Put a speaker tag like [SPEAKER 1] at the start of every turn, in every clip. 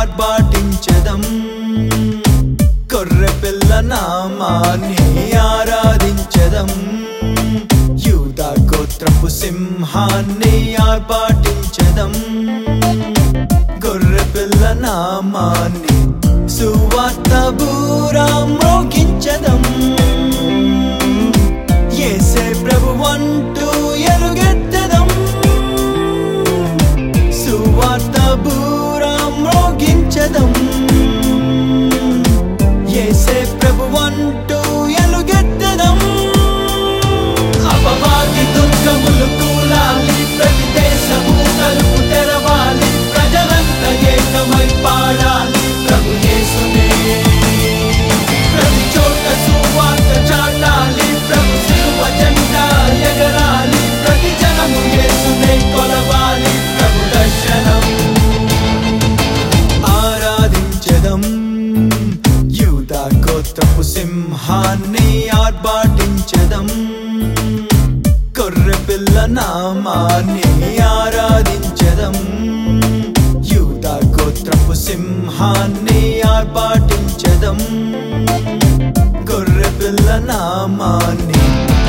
[SPEAKER 1] ఆర్భాటించదం కొర్రె పిల్ల నామాన్ని ఆరాధించదం యూదా గోత్రపు సింహాన్ని ఆర్భాటించదం గొర్రె పిల్ల నామాన్ని సువార్త బూరా మ్రోగించదం ఏసే ప్రభు అంటూ ఎలుగెత్తదం సువార్త బూరా మ్రోగించదం ఏసే ప్రభు అంటూ ఎలుగెత్తదం అపవాది దుర్గములు కూలాలి ప్రతి దేశము తలుపు తెరవాలి ప్రజలంతా ఏకమై పాడాలి ప్రభు యేసునే ప్రతి చోట సువార్త చాటాలి ప్రభు సిలువ జెండా ఎగరాలి ప్రతి జనము యేసునే కొలవాలి ప్రభు దర్శనం ఆరాధించదం యూదా గోత్రపు సింహాన్ని ఆర్భాటించదం కొర్రె పిల్ల నామాన్ని ఆరాధించదం యూదా గోత్రపు సింహాన్ని ఆర్భాటించదం గొర్రె పిల్ల నామాన్ని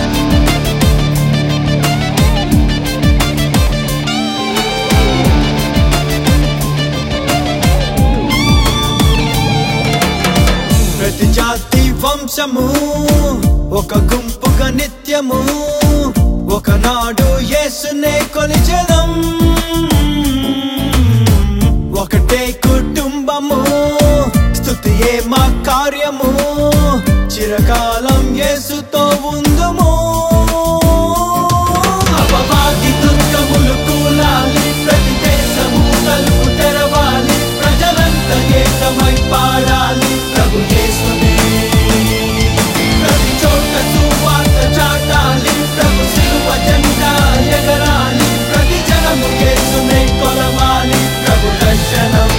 [SPEAKER 1] ప్రతి జాతి వంశము ఒక గుంపుగా నిత్యము ఒకనాడు యేసునే కొలిచెదం ఒకటే కుటుంబము స్తుతియే మా కార్యము చిరకాలం యేసుతో ఉందుము అపవాది దుర్గములు కూలాలి ప్రతి దేశము తలుపు తెరవాలి ప్రజలంతా ఏకమై పాడాలి ప్రభు యేసునే ప్రతి చోట సువార్త చాటాలి ప్రభు సిలువ జెండా ఎగరాలి ప్రతి జనము యేసునే కొలవాలి ప్రభు దర్శనం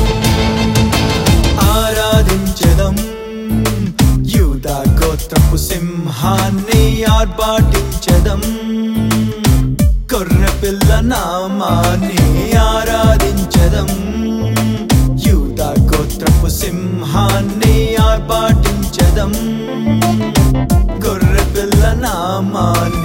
[SPEAKER 1] ఆరాధించదం యూదా గోత్రపు సింహాన్ని ఆర్భాటించదం కొర్రె పిల్ల నామాన్ని ఆరాధించదం యూదా గోత్రపు సింహాన్ని ఆర్భాటించదం గొర్రె పిల్ల నామాన్ని